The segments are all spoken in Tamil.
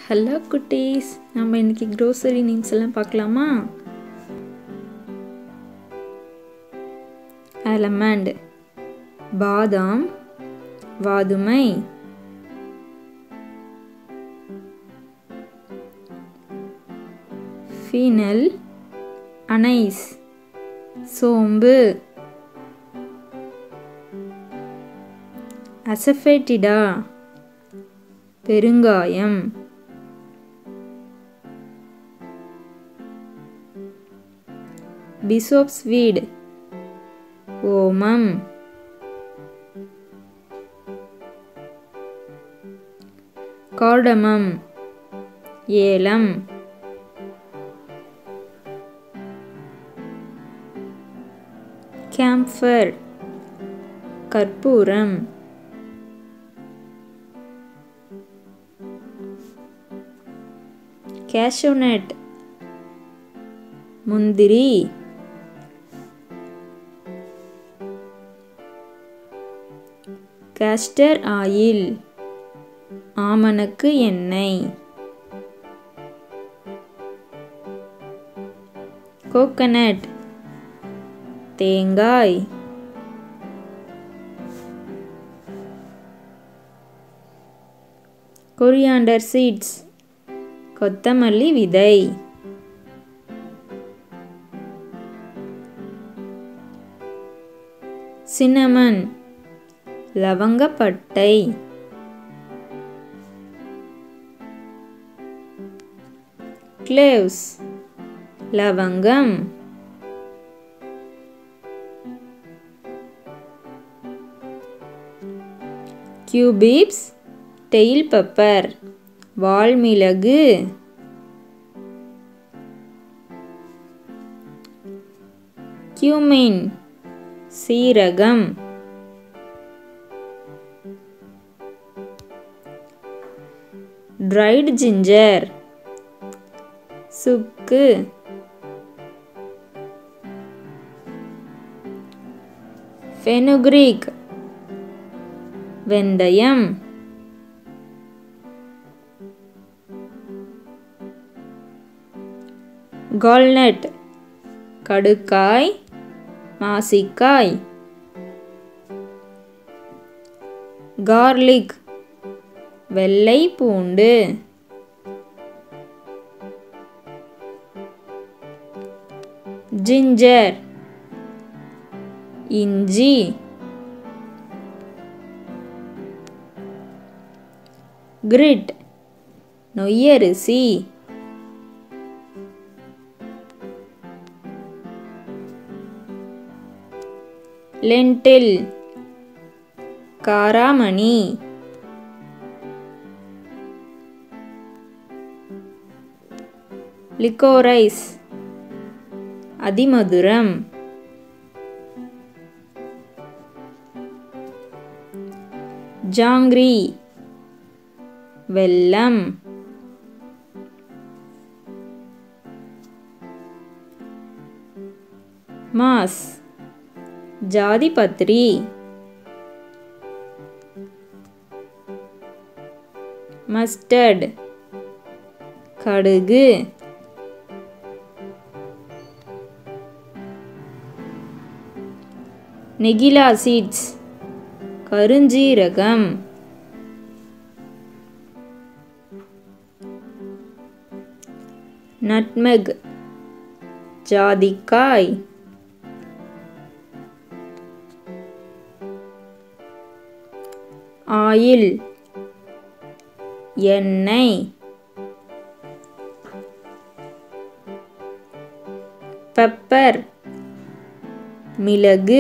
ஹலோ குட்டீஸ் நம்ம இன்னைக்கு க்ரோசரி நேம்ஸ் எல்லாம் பார்க்கலாமா அலமண்ட் பாதாம் வாதுமை ஃபீனல் அனைஸ் சோம்பு அசஃபேட்டிடா பெருங்காயம் பிசோப்ஸ் வீட் ஓமம் கார்டமம் ஏலம் கேம்ஃபர் கற்பூரம் கேஷோநட் முந்திரி கேஸ்டர் ஆயில் ஆமணக்கு எண்ணெய் கோகனட் தேங்காய் கொரியாண்டர் சீட்ஸ் கொத்தமல்லி விதை சின்னமன் லவங்கப்பட்டை கிளேவ்ஸ் லவங்கம் கியூபீப்ஸ் டெயில் பெப்பர் வால்மிளகு கியூமின் சீரகம் ட்ரைடு ஜிஞ்சர் சுக்கு ஃபெனுக்ரிக் வெந்தயம் கால்நட் கடுக்காய் மாசிக்காய் கார்லிக் வெள்ளை பூண்டு ஜிஞ்சர் இஞ்சி கிரிட் நொய்யரிசி லென்டில் காராமணி லிக்கோரைஸ் அதிமதுரம் ஜாங்கிரி வெல்லம் மாஸ் ஜாதிபத்ரி மஸ்டர்ட் கடுகு நெகிலா சீட்ஸ் கருஞ்சீரகம் நட்மெக் ஜாதிக்காய் ஆயில் எண்ணெய் பெப்பர் மிளகு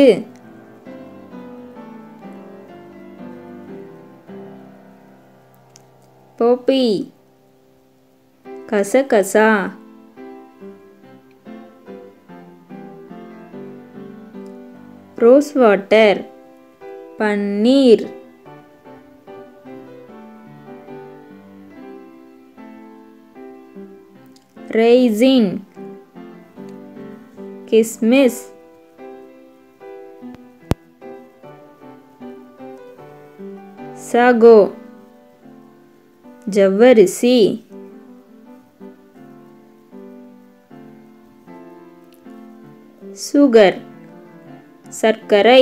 போப்பி கசகசா ரோஸ் வாட்டர் பன்னீர் ரெய்சின் கிஸ்மிஸ் சகோ ஜவ்வரிசி சுகர் சர்க்கரை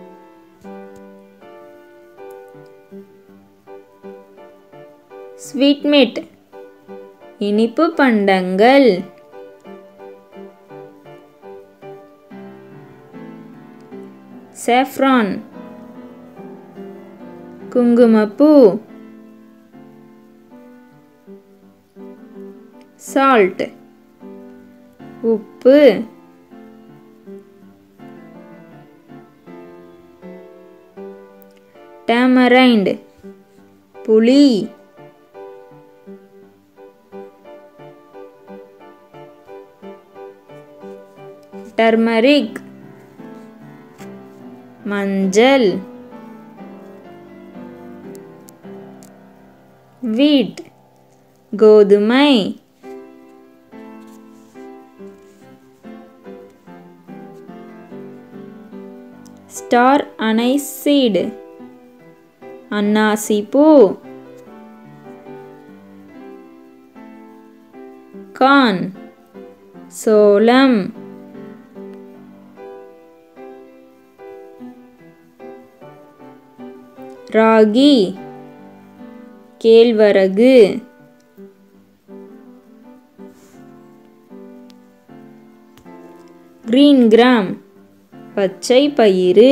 ஸ்வீட்மேட் இனிப்பு பண்டங்கள் saffron குங்குமப்பூ சால்ட் உப்பு டேமரைண்ட் புளி டர்மரிக் மஞ்சள் வீட் கோதுமை ஸ்டார் அனைசீடு அன்னாசி பூ கான் சோளம் ராகி கேழ்வரகு கிரீன் கிராம் பச்சை பயிறு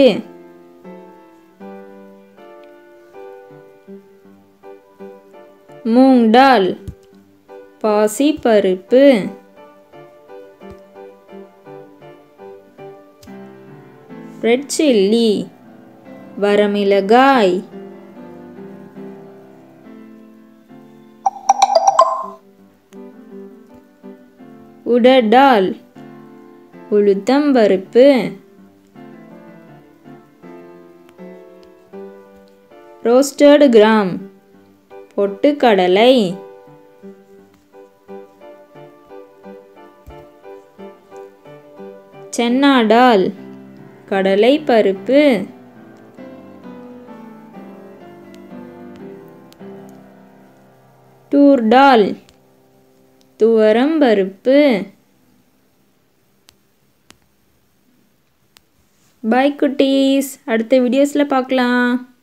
மூங் டால் பாசி பருப்பு ரெட் சில்லி வரமிளகாய் உடடால் உளுத்தம்பருப்பு ரோஸ்டர்டு கிராம் பொட்டுக்கடலை சென்னாடால் கடலை பருப்பு டூர்டால் துவரம் பருப்பு பாய் குட்டீஸ் அடுத்த வீடியோஸில் பார்க்கலாம்